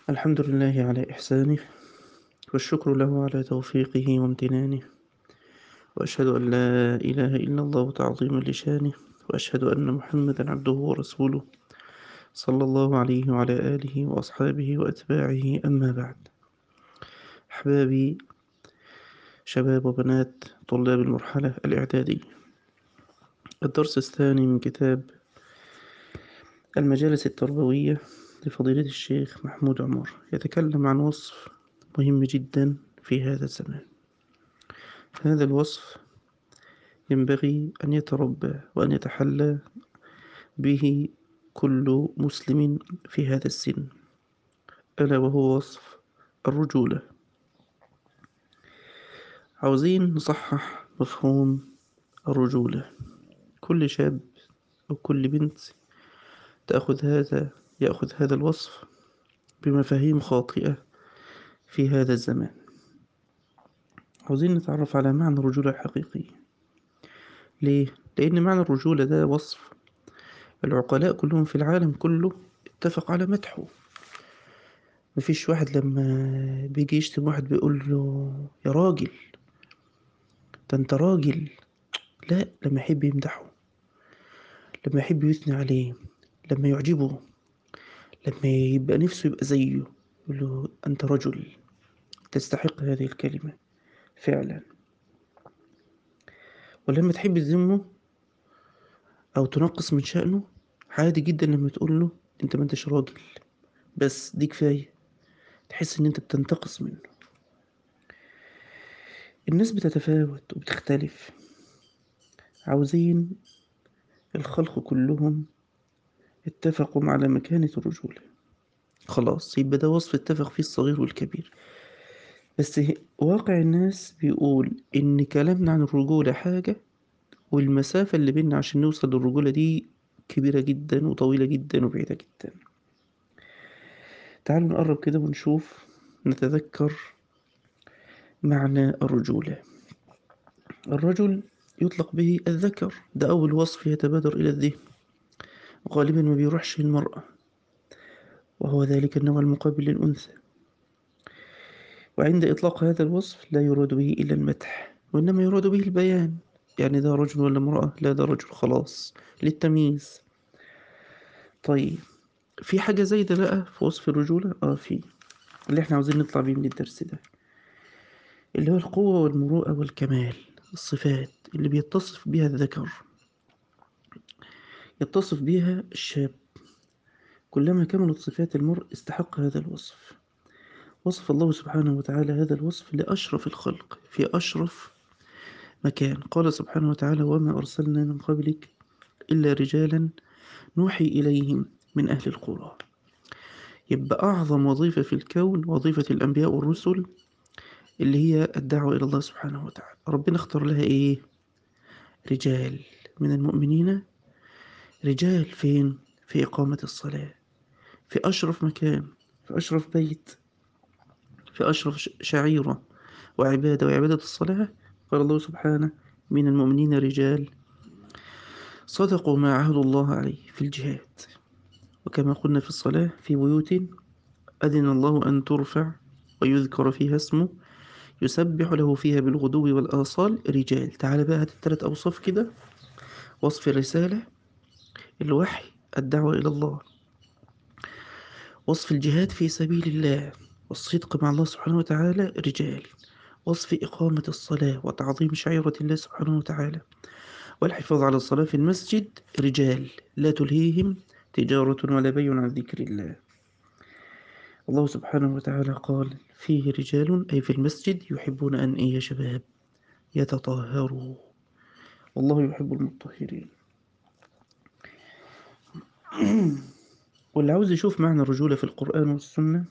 الحمد لله على إحسانه والشكر له على توفيقه وامتنانه وأشهد أن لا إله إلا الله تعظيما لشانه وأشهد أن محمدا عبده ورسوله صلى الله عليه وعلى آله وأصحابه وأتباعه أما بعد أحبابي شباب وبنات طلاب المرحلة الإعدادية الدرس الثاني من كتاب المجالس التربوية لفضيلة الشيخ محمود عمر يتكلم عن وصف مهم جدا في هذا الزمان هذا الوصف ينبغي أن يتربى وأن يتحلى به كل مسلم في هذا السن ألا وهو وصف الرجولة عاوزين نصحح مفهوم الرجولة كل شاب أو كل بنت تأخذ هذا يأخذ هذا الوصف بمفاهيم خاطئة في هذا الزمان عاوزين نتعرف على معنى الرجولة الحقيقية ليه؟ لأن معنى الرجولة ده وصف العقلاء كلهم في العالم كله اتفق على مدحه مفيش واحد لما بيجي يشتم واحد بيقول له يا راجل ده انت راجل لا لما يحب يمدحه لما يحب يثني عليه لما يعجبه لما يبقى نفسه يبقى زيه يقول له أنت رجل تستحق هذه الكلمة فعلا ولما تحب تذمه أو تنقص من شأنه عادي جدا لما تقول له أنت ما أنتش راجل بس دي كفاية تحس إن أنت بتنتقص منه الناس بتتفاوت وبتختلف عاوزين الخلق كلهم اتفقوا على مكانة الرجولة خلاص يبقى ده وصف اتفق فيه الصغير والكبير بس واقع الناس بيقول إن كلامنا عن الرجولة حاجة والمسافة اللي بينا عشان نوصل للرجولة دي كبيرة جدا وطويلة جدا وبعيدة جدا تعالوا نقرب كده ونشوف نتذكر معنى الرجولة الرجل يطلق به الذكر ده أول وصف يتبادر إلى الذهن غالبا ما بيروحش المرأة وهو ذلك النوع المقابل للأنثى وعند إطلاق هذا الوصف لا يراد به إلا المدح وإنما يراد به البيان يعني ده رجل ولا امرأة لا ده رجل خلاص للتمييز طيب في حاجة زي ده بقى في وصف الرجولة اه في اللي احنا عاوزين نطلع بيه من الدرس ده اللي هو القوة والمروءة والكمال الصفات اللي بيتصف بها الذكر يتصف بها الشاب كلما كملت صفات المرء استحق هذا الوصف وصف الله سبحانه وتعالى هذا الوصف لأشرف الخلق في أشرف مكان قال سبحانه وتعالى وما أرسلنا من قبلك إلا رجالا نوحي إليهم من أهل القرى يبقى أعظم وظيفة في الكون وظيفة الأنبياء والرسل اللي هي الدعوة إلى الله سبحانه وتعالى ربنا اختار لها إيه رجال من المؤمنين رجال فين في إقامة الصلاة في أشرف مكان في أشرف بيت في أشرف شعيرة وعبادة وعبادة الصلاة قال الله سبحانه من المؤمنين رجال صدقوا ما عهدوا الله عليه في الجهاد وكما قلنا في الصلاة في بيوت أذن الله أن ترفع ويذكر فيها اسمه يسبح له فيها بالغدو والآصال رجال تعال بقى هات التلات أوصاف كده وصف الرسالة الوحي الدعوة إلى الله وصف الجهاد في سبيل الله والصدق مع الله سبحانه وتعالى رجال وصف إقامة الصلاة وتعظيم شعيرة الله سبحانه وتعالى والحفاظ على الصلاة في المسجد رجال لا تلهيهم تجارة ولا بيع عن ذكر الله الله سبحانه وتعالى قال فيه رجال أي في المسجد يحبون أن إيه يا شباب يتطهروا والله يحب المطهرين واللي عاوز يشوف معنى الرجولة في القرآن والسنة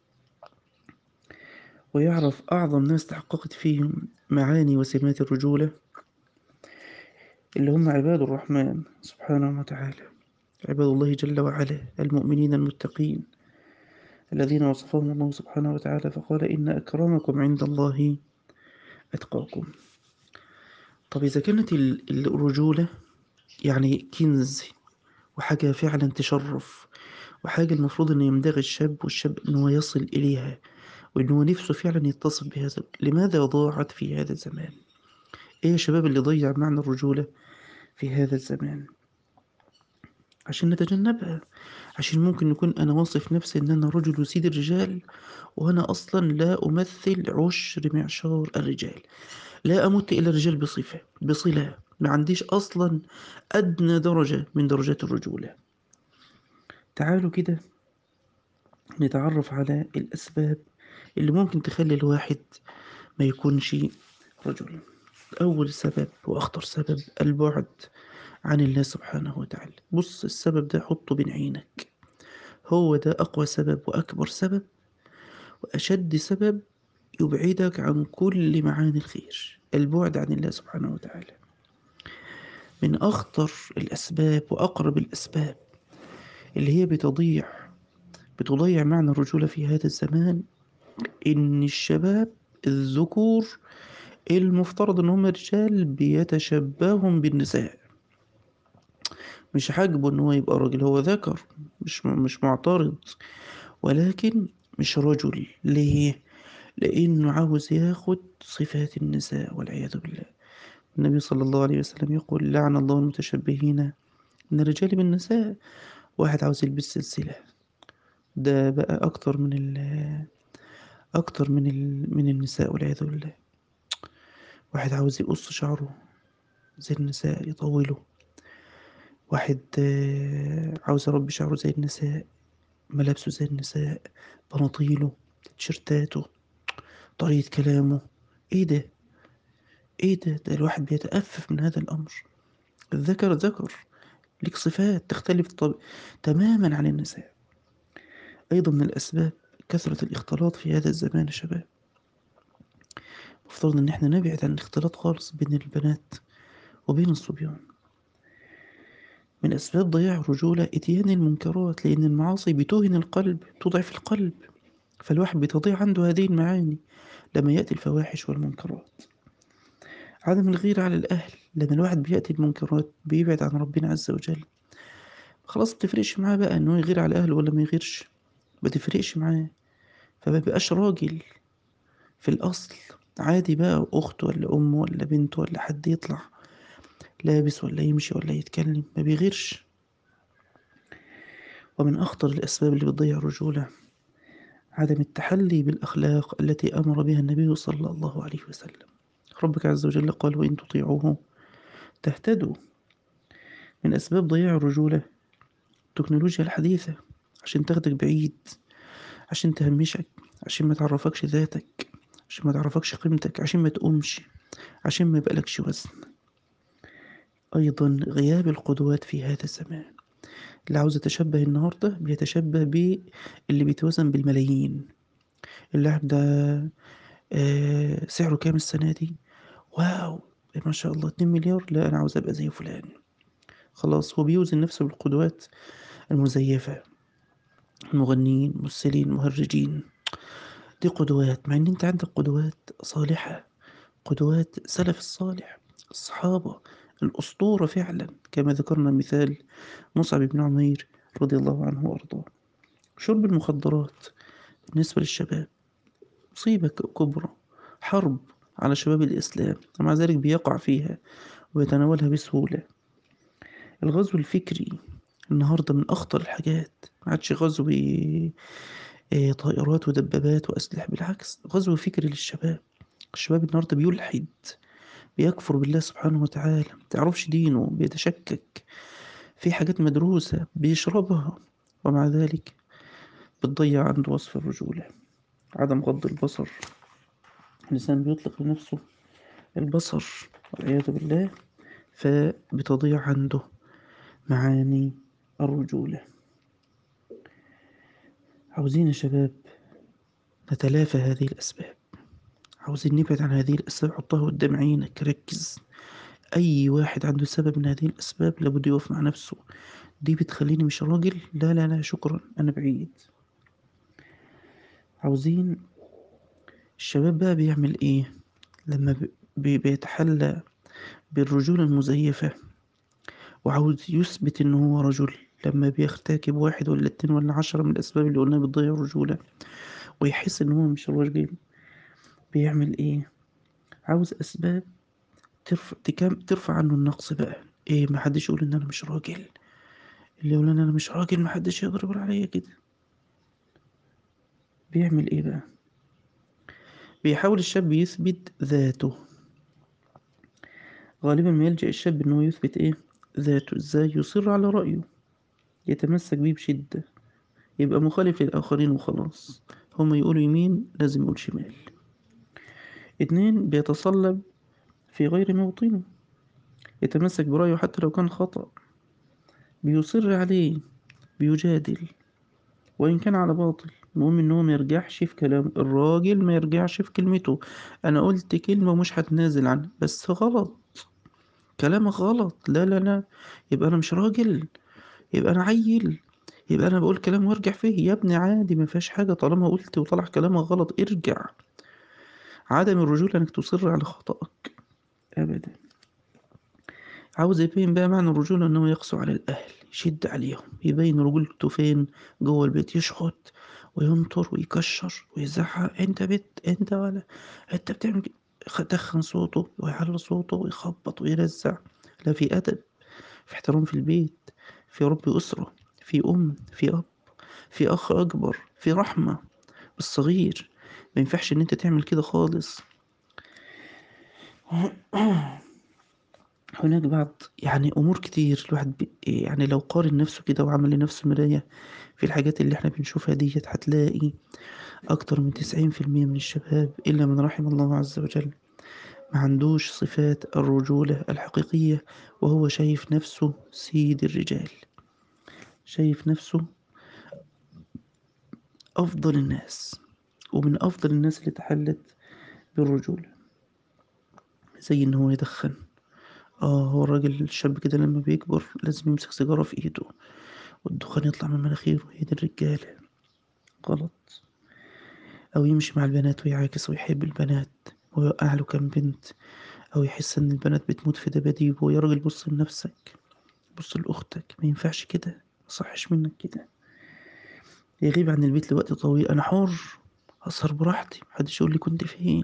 ويعرف أعظم ناس تحققت فيهم معاني وسمات الرجولة اللي هم عباد الرحمن سبحانه وتعالى عباد الله جل وعلا المؤمنين المتقين الذين وصفهم الله سبحانه وتعالى فقال إن أكرمكم عند الله أتقاكم طب إذا كانت الرجولة يعني كنز وحاجة فعلا تشرف وحاجة المفروض إن ينبغي الشاب والشاب إن هو يصل إليها وإن هو نفسه فعلا يتصف بهذا لماذا ضاعت في هذا الزمان إيه يا شباب اللي ضيع معنى الرجولة في هذا الزمان عشان نتجنبها عشان ممكن يكون أنا واصف نفسي إن أنا رجل وسيد الرجال وأنا أصلا لا أمثل عشر معشار الرجال لا أمت إلى الرجال بصفة بصلة ما عنديش أصلا أدنى درجة من درجات الرجولة تعالوا كده نتعرف على الأسباب اللي ممكن تخلي الواحد ما يكونش رجل أول سبب وأخطر سبب البعد عن الله سبحانه وتعالى بص السبب ده حطه بين عينك هو ده أقوى سبب وأكبر سبب وأشد سبب يبعدك عن كل معاني الخير البعد عن الله سبحانه وتعالى من أخطر الأسباب وأقرب الأسباب اللي هي بتضيع بتضيع معنى الرجولة في هذا الزمان إن الشباب الذكور المفترض إن هم رجال بيتشبههم بالنساء مش حاجبه إن هو يبقى راجل هو ذكر مش مش معترض ولكن مش رجل ليه؟ لأنه عاوز ياخد صفات النساء والعياذ بالله النبي صلى الله عليه وسلم يقول لعن الله المتشبهين من الرجال بالنساء واحد عاوز يلبس سلسلة ده بقى أكتر من ال أكتر من ال من النساء والعياذ بالله واحد عاوز يقص شعره زي النساء يطوله واحد آه، عاوز يربي شعره زي النساء ملابسه زي النساء بناطيله تيشيرتاته طريقة كلامه ايه ده ايه ده ده الواحد بيتأفف من هذا الأمر الذكر ذكر ليك صفات تختلف طب... تماما عن النساء أيضا من الأسباب كثرة الاختلاط في هذا الزمان يا شباب مفترض إن احنا نبعد عن الاختلاط خالص بين البنات وبين الصبيان من أسباب ضياع الرجولة إتيان المنكرات لأن المعاصي بتوهن القلب تضعف القلب فالواحد بتضيع عنده هذه المعاني لما يأتي الفواحش والمنكرات عدم الغيرة على الأهل لما الواحد بيأتي المنكرات بيبعد عن ربنا عز وجل خلاص بتفرقش معاه بقى إنه يغير على أهله ولا ما يغيرش بتفرقش معاه فما بقاش راجل في الأصل عادي بقى أخت ولا أم ولا بنت ولا حد يطلع لابس ولا يمشي ولا يتكلم ما بيغيرش ومن أخطر الأسباب اللي بتضيع الرجولة عدم التحلي بالأخلاق التي أمر بها النبي صلى الله عليه وسلم ربك عز وجل قال وإن تطيعوه تهتدوا من أسباب ضياع الرجولة التكنولوجيا الحديثة عشان تاخدك بعيد عشان تهمشك عشان ما تعرفكش ذاتك عشان ما تعرفكش قيمتك عشان ما تقومش عشان ما يبقالكش وزن أيضا غياب القدوات في هذا الزمان اللي عاوز يتشبه النهاردة بيتشبه باللي بيتوزن بالملايين اللاعب ده آه سعره كام السنة دي واو ما شاء الله 2 مليار لا أنا عاوز أبقى زي فلان خلاص هو بيوزن نفسه بالقدوات المزيفة المغنيين ممثلين مهرجين دي قدوات مع ان انت عندك قدوات صالحة قدوات سلف الصالح الصحابة الأسطورة فعلا كما ذكرنا مثال مصعب بن عمير رضي الله عنه وأرضاه شرب المخدرات بالنسبة للشباب مصيبة كبرى حرب على شباب الإسلام ومع ذلك بيقع فيها ويتناولها بسهولة الغزو الفكري النهاردة من أخطر الحاجات ما عادش غزو إيه، طائرات ودبابات وأسلحة بالعكس غزو فكري للشباب الشباب النهاردة بيلحد بيكفر بالله سبحانه وتعالى متعرفش دينه بيتشكك في حاجات مدروسة بيشربها ومع ذلك بتضيع عنده وصف الرجولة عدم غض البصر الإنسان بيطلق لنفسه البصر والعياذ بالله فبتضيع عنده معاني الرجولة عاوزين يا شباب نتلافى هذه الأسباب عاوزين نبعد عن هذه الأسباب حطها قدام عينك ركز أي واحد عنده سبب من هذه الأسباب لابد يقف مع نفسه دي بتخليني مش راجل لا لا لا شكرا أنا بعيد عاوزين الشباب بقى بيعمل إيه لما بي بيتحلى بالرجولة المزيفة وعاوز يثبت إن هو رجل لما بيرتكب واحد ولا اتنين ولا عشرة من الأسباب اللي قلناها بتضيع الرجولة ويحس إن هو مش راجل بيعمل إيه عاوز أسباب ترفع, تكام ترفع عنه النقص بقى إيه محدش يقول إن أنا مش راجل اللي يقول إن أنا مش راجل محدش يقدر يقول عليا كده بيعمل إيه بقى بيحاول الشاب يثبت ذاته غالبا ما يلجأ الشاب إن هو يثبت إيه ذاته إزاي يصر على رأيه يتمسك بيه بشدة يبقى مخالف للآخرين وخلاص هما يقولوا يمين لازم يقول شمال اتنين بيتصلب في غير موطنه يتمسك برأيه حتى لو كان خطأ بيصر عليه بيجادل وإن كان على باطل المهم إن هو ما يرجعش في كلام الراجل ما يرجعش في كلمته أنا قلت كلمة مش هتنازل عنها بس غلط كلامك غلط لا لا لا يبقى أنا مش راجل يبقى أنا عيل يبقى أنا بقول كلام وارجع فيه يا ابني عادي ما فيهاش حاجة طالما قلت وطلع كلامك غلط ارجع عدم الرجولة إنك تصر على خطأك أبدا عاوز يبين بقى معنى الرجولة إنه يقسو على الأهل يشد عليهم يبين رجولته فين جوه البيت يشخط وينطر ويكشر ويزعق انت بت انت ولا انت بتعمل كده دخن صوته ويعلي صوته ويخبط ويرزع لا في أدب في احترام في البيت في رب أسرة في أم في أب في أخ أكبر في رحمة بالصغير ما ينفعش إن أنت تعمل كده خالص هناك بعض يعني أمور كتير الواحد بي يعني لو قارن نفسه كده وعمل لنفسه مراية في الحاجات اللي احنا بنشوفها ديت هتلاقي أكتر من تسعين في المية من الشباب إلا من رحم الله عز وجل ما عندوش صفات الرجولة الحقيقية وهو شايف نفسه سيد الرجال شايف نفسه أفضل الناس ومن أفضل الناس اللي تحلت بالرجولة زي إن هو يدخن اه هو الراجل الشاب كده لما بيكبر لازم يمسك سيجارة في ايده والدخان يطلع من مناخيره هي دي الرجالة غلط أو يمشي مع البنات ويعاكس ويحب البنات ويوقع له كام بنت أو يحس إن البنات بتموت في دباديبه يا راجل بص لنفسك بص لأختك ما ينفعش كده مصحش منك كده يغيب عن البيت لوقت طويل أنا حر أسهر براحتي محدش يقول لي كنت فين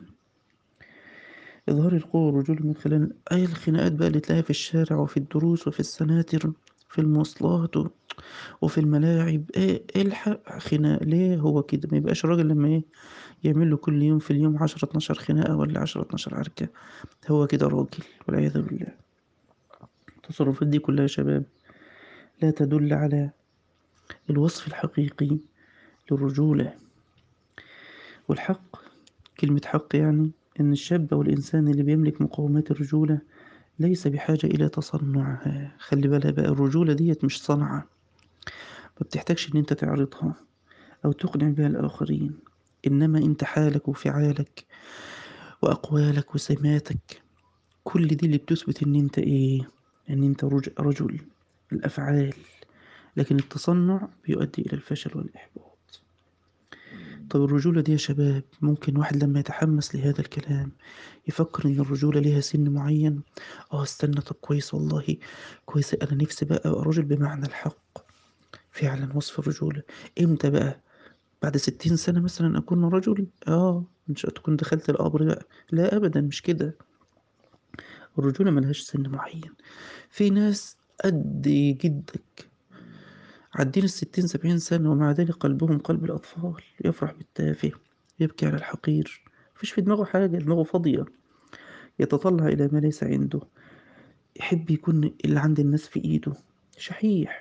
إظهار القوة والرجولة من خلال أي الخناقات بقى اللي تلاقيها في الشارع وفي الدروس وفي السناتر في المواصلات و... وفي الملاعب ايه الحق خناق ليه هو كده ما يبقاش راجل لما ايه يعمل له كل يوم في اليوم عشرة اتناشر خناقة ولا عشرة اتناشر عركة هو كده راجل والعياذ بالله التصرفات دي كلها يا شباب لا تدل على الوصف الحقيقي للرجولة والحق كلمة حق يعني إن الشاب أو الإنسان اللي بيملك مقومات الرجولة ليس بحاجة إلى تصنعها خلي بالها بقى الرجولة ديت مش صنعة ما بتحتاجش إن أنت تعرضها أو تقنع بها الآخرين إنما أنت حالك وفعالك وأقوالك وسماتك كل دي اللي بتثبت إن أنت إيه إن أنت رجل الأفعال لكن التصنع بيؤدي إلى الفشل والإحباط طب الرجولة دي يا شباب ممكن واحد لما يتحمس لهذا الكلام يفكر ان الرجولة ليها سن معين اه استنى طب كويس والله كويس انا نفسي بقى ابقى راجل بمعنى الحق فعلا وصف الرجولة امتى بقى بعد ستين سنة مثلا اكون رجل اه مش تكون دخلت القبر بقى لا ابدا مش كده الرجولة ملهاش سن معين في ناس قد جدك عدين الستين سبعين سنة ومع ذلك قلبهم قلب الأطفال يفرح بالتافه يبكي على الحقير مفيش في دماغه حاجة دماغه فاضية يتطلع إلى ما ليس عنده يحب يكون اللي عند الناس في إيده شحيح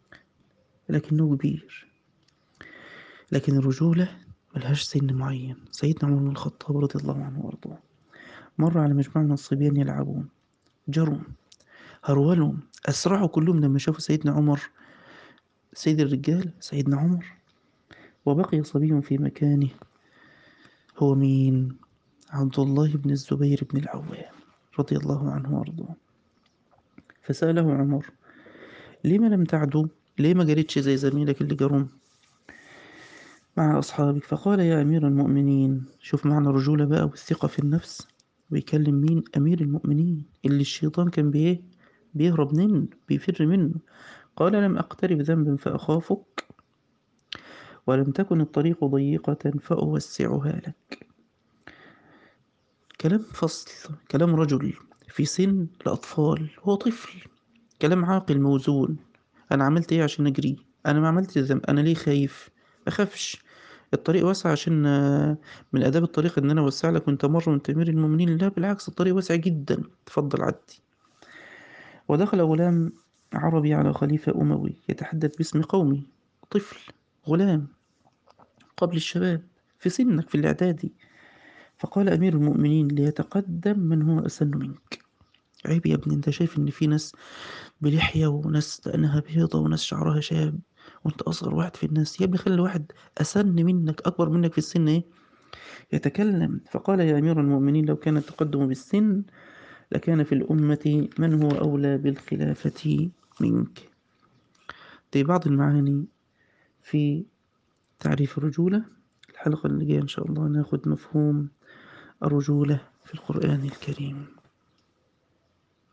لكنه كبير لكن الرجولة ملهاش سن معين سيدنا عمر بن الخطاب رضي الله عنه وارضاه مر على مجموعة من الصبيان يلعبون جروا هرولوا أسرعوا كلهم لما شافوا سيدنا عمر سيد الرجال سيدنا عمر وبقي صبي في مكانه هو مين عبد الله بن الزبير بن العوام رضي الله عنه وارضاه فسأله عمر لما لم تعدوا ليه ما جريتش زي زميلك اللي جرم مع أصحابك فقال يا أمير المؤمنين شوف معنى الرجولة بقى والثقة في النفس بيكلم مين أمير المؤمنين اللي الشيطان كان بيه بيهرب منه بيفر منه قال لم أقترف ذنبا فأخافك ولم تكن الطريق ضيقة فأوسعها لك كلام فصل كلام رجل في سن الأطفال هو طفل كلام عاقل موزون أنا عملت إيه عشان أجري أنا ما عملت ذنب أنا ليه خايف أخافش الطريق واسع عشان آه، من آداب الطريق إن أنا أوسع لك وأنت مر وأنت أمير المؤمنين لا بالعكس الطريق واسع جدا تفضل عدي ودخل غلام عربي على خليفة أموي يتحدث باسم قومي طفل غلام قبل الشباب في سنك في الإعدادي فقال أمير المؤمنين ليتقدم من هو أسن منك عيب يا ابني انت شايف ان في ناس بلحية وناس دقنها بيضة وناس شعرها شاب وانت اصغر واحد في الناس يا ابني خلي الواحد اسن منك اكبر منك في السن ايه يتكلم فقال يا امير المؤمنين لو كان التقدم بالسن لكان في الامة من هو اولى بالخلافة منك دي بعض المعاني في تعريف الرجولة الحلقة اللي جاية إن شاء الله ناخد مفهوم الرجولة في القرآن الكريم